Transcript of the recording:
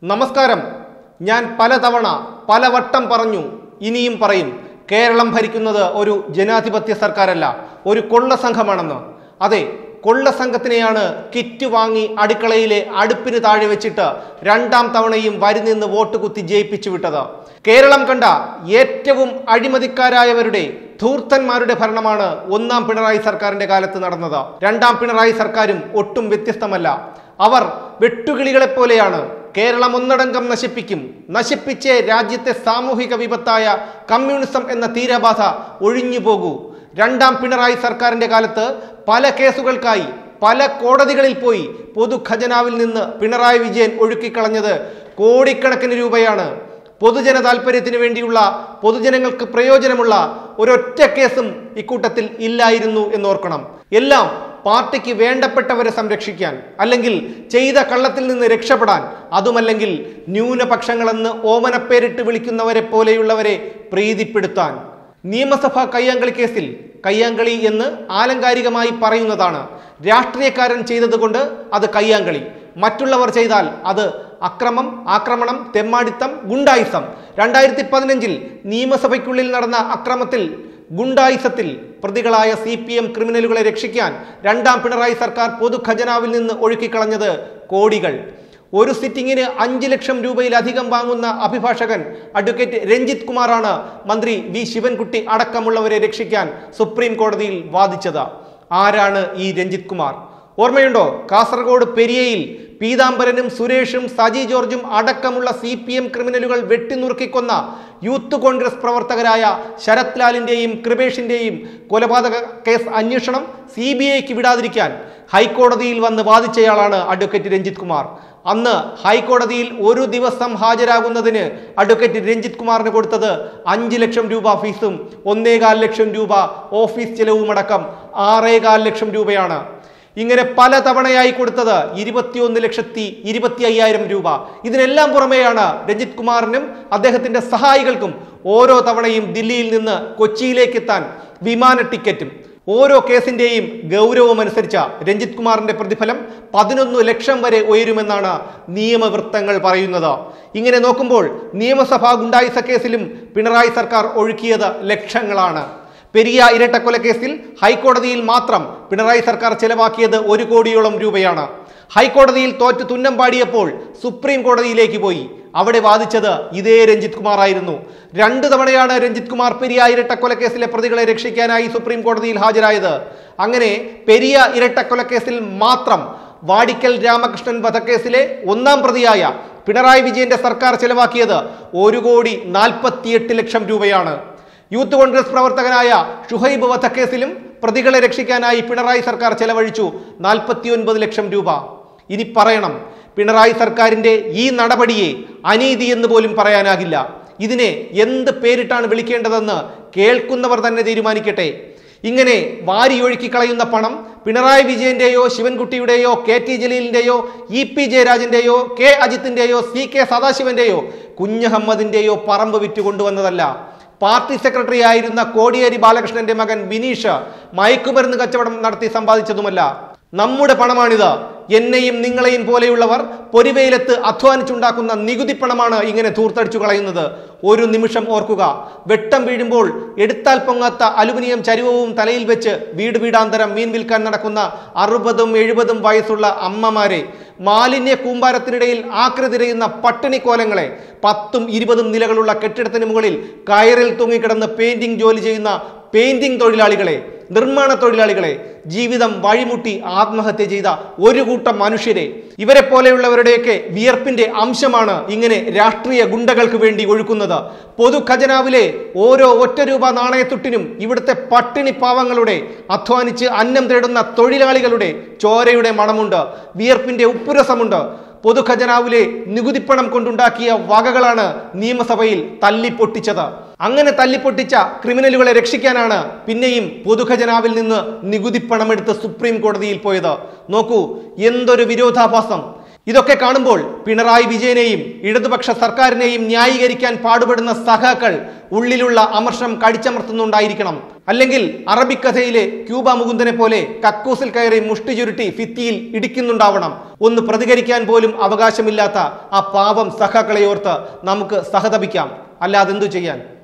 നമസ്കാരം ഞാൻ പലതവണ പലവട്ടം പറഞ്ഞു ഇനിയും പറയും കേരളം ഭരിക്കുന്നത് ഒരു ജനാധിപത്യ സർക്കാരല്ല ഒരു കൊള്ള സംഘമാണെന്ന് അതെ കൊള്ള സംഘത്തിനെയാണ് കിറ്റ് വാങ്ങി അടുക്കളയിലെ അടുപ്പിന് താഴെ വെച്ചിട്ട് രണ്ടാം തവണയും വരി നിന്ന് വോട്ട് കുത്തി ജയിപ്പിച്ചു വിട്ടത് കേരളം കണ്ട ഏറ്റവും അഴിമതിക്കാരായവരുടെ ധൂർത്തന്മാരുടെ ഭരണമാണ് ഒന്നാം പിണറായി സർക്കാരിന്റെ കാലത്ത് നടന്നത് രണ്ടാം പിണറായി സർക്കാരും ഒട്ടും വ്യത്യസ്തമല്ല അവർ വെട്ടുകിളികളെ പോലെയാണ് കേരളം ഒന്നടങ്കം നശിപ്പിക്കും നശിപ്പിച്ചേ രാജ്യത്തെ സാമൂഹിക വിപത്തായ കമ്മ്യൂണിസം എന്ന തീരബാധ ഒഴിഞ്ഞു പോകൂ രണ്ടാം പിണറായി സർക്കാരിന്റെ കാലത്ത് പല കേസുകൾക്കായി പല കോടതികളിൽ പോയി പൊതു ഖജനാവിൽ നിന്ന് പിണറായി വിജയൻ ഒഴുക്കിക്കളഞ്ഞത് കോടിക്കണക്കിന് രൂപയാണ് പൊതുജന താല്പര്യത്തിന് വേണ്ടിയുള്ള പൊതുജനങ്ങൾക്ക് പ്രയോജനമുള്ള ഒരൊറ്റ കേസും ഇക്കൂട്ടത്തിൽ ഇല്ലായിരുന്നു എന്നോർക്കണം എല്ലാം പാർട്ടിക്ക് വേണ്ടപ്പെട്ടവരെ സംരക്ഷിക്കാൻ അല്ലെങ്കിൽ ചെയ്ത കള്ളത്തിൽ നിന്ന് രക്ഷപ്പെടാൻ അതുമല്ലെങ്കിൽ ന്യൂനപക്ഷങ്ങളെന്ന് ഓമനപ്പേരിട്ട് വിളിക്കുന്നവരെ പോലെയുള്ളവരെ പ്രീതിപ്പെടുത്താൻ നിയമസഭാ കയ്യാങ്കളി കേസിൽ കയ്യാങ്കളി എന്ന് ആലങ്കാരികമായി പറയുന്നതാണ് രാഷ്ട്രീയക്കാരൻ ചെയ്തതുകൊണ്ട് അത് കയ്യാങ്കളി മറ്റുള്ളവർ ചെയ്താൽ അത് അക്രമം ആക്രമണം തെമ്മാടിത്തം ഗുണ്ടായിസം രണ്ടായിരത്തി പതിനഞ്ചിൽ നിയമസഭയ്ക്കുള്ളിൽ നടന്ന അക്രമത്തിൽ ഗുണ്ടായിസത്തിൽ പ്രതികളായ സി പി എം ക്രിമിനലുകളെ രക്ഷിക്കാൻ രണ്ടാം പിണറായി സർക്കാർ പൊതു ഖജനാവിൽ നിന്ന് ഒഴുക്കിക്കളഞ്ഞത് കോടികൾ ഒരു സിറ്റിങ്ങിന് അഞ്ച് ലക്ഷം രൂപയിലധികം വാങ്ങുന്ന അഭിഭാഷകൻ അഡ്വക്കേറ്റ് രഞ്ജിത്ത് കുമാറാണ് മന്ത്രി വി ശിവൻകുട്ടി അടക്കമുള്ളവരെ രക്ഷിക്കാൻ സുപ്രീം കോടതിയിൽ വാദിച്ചത് ആരാണ് ഈ രഞ്ജിത്ത് കുമാർ ഓർമ്മയുണ്ടോ കാസർഗോഡ് പെരിയയിൽ പീതാംബരനും സുരേഷും സജി ജോർജും അടക്കമുള്ള സി പി എം ക്രിമിനലുകൾ വെട്ടിനുറുക്കിക്കൊന്ന യൂത്ത് കോൺഗ്രസ് പ്രവർത്തകരായ ശരത് ലാലിന്റെയും കൃപേഷിന്റെയും കൊലപാതക കേസ് അന്വേഷണം സി ബി ഐക്ക് വിടാതിരിക്കാൻ ഹൈക്കോടതിയിൽ വന്ന് വാദിച്ചയാളാണ് അഡ്വക്കേറ്റ് രഞ്ജിത്ത് കുമാർ അന്ന് ഹൈക്കോടതിയിൽ ഒരു ദിവസം ഹാജരാകുന്നതിന് അഡ്വക്കേറ്റ് രഞ്ജിത്ത് കുമാറിന് കൊടുത്തത് അഞ്ച് ലക്ഷം രൂപ ഫീസും ഒന്നേകാൽ ലക്ഷം രൂപ ഓഫീസ് ചെലവുമടക്കം ആറേകാൽ ലക്ഷം രൂപയാണ് ഇങ്ങനെ പല തവണയായി കൊടുത്തത് ഇരുപത്തിയൊന്ന് ലക്ഷത്തി ഇരുപത്തി അയ്യായിരം രൂപ ഇതിനെല്ലാം പുറമെയാണ് രഞ്ജിത്ത് കുമാറിനും അദ്ദേഹത്തിന്റെ സഹായികൾക്കും ഓരോ തവണയും ദില്ലിയിൽ നിന്ന് കൊച്ചിയിലേക്ക് എത്താൻ വിമാന ടിക്കറ്റും ഓരോ കേസിന്റെയും ഗൗരവം അനുസരിച്ച രഞ്ജിത്ത് കുമാറിന്റെ പ്രതിഫലം പതിനൊന്ന് ലക്ഷം വരെ ഉയരുമെന്നാണ് നിയമവൃത്തങ്ങൾ പറയുന്നത് ഇങ്ങനെ നോക്കുമ്പോൾ നിയമസഭാ ഗുണ്ടായിസ കേസിലും പിണറായി സർക്കാർ ഒഴുക്കിയത് ലക്ഷങ്ങളാണ് പെരിയ ഇരട്ടക്കൊലക്കേസിൽ ഹൈക്കോടതിയിൽ മാത്രം പിണറായി സർക്കാർ ചെലവാക്കിയത് ഒരു കോടിയോളം രൂപയാണ് ഹൈക്കോടതിയിൽ തോറ്റ് തുന്നം പാടിയപ്പോൾ സുപ്രീം കോടതിയിലേക്ക് പോയി അവിടെ വാദിച്ചത് ഇതേ രഞ്ജിത്ത് കുമാർ ആയിരുന്നു രണ്ടു തവണയാണ് രഞ്ജിത്ത് കുമാർ പെരിയ ഇരട്ടക്കൊലക്കേസിലെ പ്രതികളെ രക്ഷിക്കാനായി സുപ്രീം കോടതിയിൽ ഹാജരായത് അങ്ങനെ പെരിയ ഇരട്ടക്കൊലക്കേസിൽ മാത്രം വാടിക്കൽ രാമകൃഷ്ണൻ വധക്കേസിലെ ഒന്നാം പ്രതിയായ പിണറായി വിജയന്റെ സർക്കാർ ചെലവാക്കിയത് ഒരു കോടി നാൽപ്പത്തിയെട്ട് ലക്ഷം രൂപയാണ് യൂത്ത് കോൺഗ്രസ് പ്രവർത്തകനായ ഷുഹൈബ് വധക്കേസിലും പ്രതികളെ രക്ഷിക്കാനായി പിണറായി സർക്കാർ ചെലവഴിച്ചു നാൽപ്പത്തിയൊൻപത് ലക്ഷം രൂപ ഇനി പറയണം പിണറായി സർക്കാരിന്റെ ഈ നടപടിയെ അനീതി എന്ന് പോലും പറയാനാകില്ല ഇതിനെ എന്ത് പേരിട്ടാണ് വിളിക്കേണ്ടതെന്ന് കേൾക്കുന്നവർ തന്നെ തീരുമാനിക്കട്ടെ ഇങ്ങനെ വാരിയൊഴുക്കി കളയുന്ന പണം പിണറായി വിജയന്റെയോ ശിവൻകുട്ടിയുടെയോ കെ ടി ജലീലിന്റെയോ ഇ പി ജയരാജന്റെയോ കെ അജിത്തിന്റെയോ സി കെ സദാശിവന്റെയോ കുഞ്ഞഹമ്മദിന്റെയോ പറമ്പ് വിറ്റ് കൊണ്ടുവന്നതല്ല പാർട്ടി സെക്രട്ടറി ആയിരുന്ന കോടിയേരി ബാലകൃഷ്ണന്റെ മകൻ ബിനീഷ് മയക്കുമരുന്ന് കച്ചവടം നടത്തി സമ്പാദിച്ചതുമല്ല നമ്മുടെ പണമാണിത് എന്നെയും നിങ്ങളെയും പോലെയുള്ളവർ പൊരിവെയിലത്ത് അധ്വാനിച്ചുണ്ടാക്കുന്ന നികുതി പണമാണ് ഇങ്ങനെ ധൂർത്തടിച്ചു കളയുന്നത് ഒരു നിമിഷം ഓർക്കുക വെട്ടം വീഴുമ്പോൾ എടുത്താൽ പൊങ്ങാത്ത അലുമിനിയം ചരുവവും തലയിൽ വെച്ച് വീട് വീടാന്തരം മീൻ വിൽക്കാൻ നടക്കുന്ന അറുപതും എഴുപതും വയസ്സുള്ള അമ്മമാരെ മാലിന്യ കൂമ്പാരത്തിനിടയിൽ ആക്രതിരയുന്ന പട്ടിണി കോലങ്ങളെ പത്തും ഇരുപതും നിലകളുള്ള കെട്ടിടത്തിന് മുകളിൽ കയറിൽ തൂങ്ങിക്കിടന്ന് പെയിന്റിംഗ് ജോലി ചെയ്യുന്ന പെയിന്റിംഗ് തൊഴിലാളികളെ നിർമ്മാണ തൊഴിലാളികളെ ജീവിതം വഴിമുട്ടി ആത്മഹത്യ ചെയ്ത ഒരു കൂട്ടം മനുഷ്യരെ ഇവരെ പോലെയുള്ളവരുടെയൊക്കെ വിയർപ്പിന്റെ അംശമാണ് ഇങ്ങനെ രാഷ്ട്രീയ ഗുണ്ടകൾക്ക് വേണ്ടി ഒഴുക്കുന്നത് പൊതു ഖജനാവിലെ ഓരോ ഒറ്റ രൂപ നാണയത്തുട്ടിനും ഇവിടുത്തെ പട്ടിണി പാവങ്ങളുടെ അധ്വാനിച്ച് അന്നം തേടുന്ന തൊഴിലാളികളുടെ ചോരയുടെ മണമുണ്ട് വിയർപ്പിന്റെ ഉപ്പുരസമുണ്ട് പൊതുഖജനാവിലെ നികുതിപ്പണം കൊണ്ടുണ്ടാക്കിയ വകകളാണ് നിയമസഭയിൽ തല്ലിപ്പൊട്ടിച്ചത് അങ്ങനെ തല്ലിപ്പൊട്ടിച്ച ക്രിമിനലുകളെ രക്ഷിക്കാനാണ് പിന്നെയും പൊതുഖജനാവിൽ നിന്ന് നികുതിപ്പണം എടുത്ത് സുപ്രീം കോടതിയിൽ പോയത് നോക്കൂ എന്തൊരു വിരോധാഭാസം ഇതൊക്കെ കാണുമ്പോൾ പിണറായി വിജയനെയും ഇടതുപക്ഷ സർക്കാരിനെയും ന്യായീകരിക്കാൻ പാടുപെടുന്ന സഖാക്കൾ ഉള്ളിലുള്ള അമർഷം കടിച്ചമർത്തുന്നുണ്ടായിരിക്കണം അല്ലെങ്കിൽ അറബിക്കഥയിലെ ക്യൂബ മുകുന്ദനെ പോലെ കക്കൂസിൽ കയറി മുഷ്ടി ചുരുട്ടി ഭിത്തിയിൽ ഇടിക്കുന്നുണ്ടാവണം ഒന്ന് പ്രതികരിക്കാൻ പോലും അവകാശമില്ലാത്ത ആ പാവം സഖാക്കളെ ഓർത്ത് നമുക്ക് സഹതപിക്കാം അല്ലാതെന്തു ചെയ്യാൻ